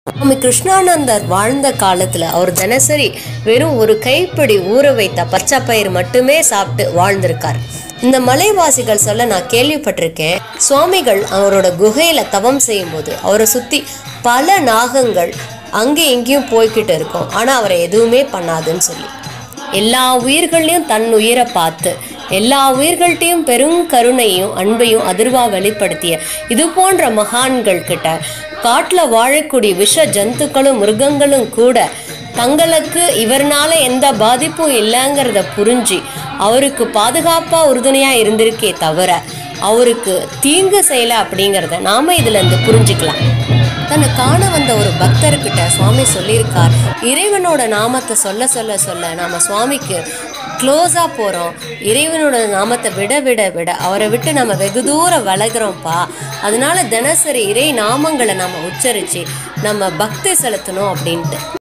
சுவாமி கிருஷ்ணானந்தர் வாழ்ந்த காலத்துல அவர் தினசரி வெறும் ஒரு கைப்பிடி ஊற வைத்த பச்சை பயிர் மட்டுமே சாப்பிட்டு வாழ்ந்திருக்கார் இந்த மலைவாசிகள் சொல்ல நான் கேள்விப்பட்டிருக்கேன் சுவாமிகள் அவரோட குகையில தவம் செய்யும்போது அவரை சுத்தி பல நாகங்கள் அங்கே இங்கேயும் போய்கிட்டு இருக்கும் ஆனா அவரை எதுவுமே பண்ணாதுன்னு சொல்லி எல்லா உயிர்களையும் தன் உயிரை பார்த்து எல்லா உயிர்கள்ட்டையும் பெரும் கருணையும் அன்பையும் அதிர்வா வெளிப்படுத்திய இது போன்ற மகான்கள் கிட்ட காட்டுல வாழக்கூடிய விஷ ஜந்துக்களும் மிருகங்களும் கூட தங்களுக்கு இவர்னால எந்த பாதிப்பும் இல்லைங்கிறத புரிஞ்சு அவருக்கு பாதுகாப்பா உறுதுணையா இருந்திருக்கே தவிர அவருக்கு தீங்கு செய்யல அப்படிங்கிறத நாம இதுல இருந்து புரிஞ்சுக்கலாம் தன்னை காண வந்த ஒரு பக்தர்கிட்ட சுவாமி சொல்லியிருக்கார் இறைவனோட நாமத்தை சொல்ல சொல்ல சொல்ல நாம சுவாமிக்கு க்ளோஸாக போகிறோம் இறைவனோட நாமத்தை விட விட விட அவரை விட்டு நம்ம வெகு தூரம் விலகுறோம்ப்பா அதனால தினசரி இறை நாமங்களை நம்ம உச்சரித்து நம்ம பக்தி செலுத்தணும் அப்படின்ட்டு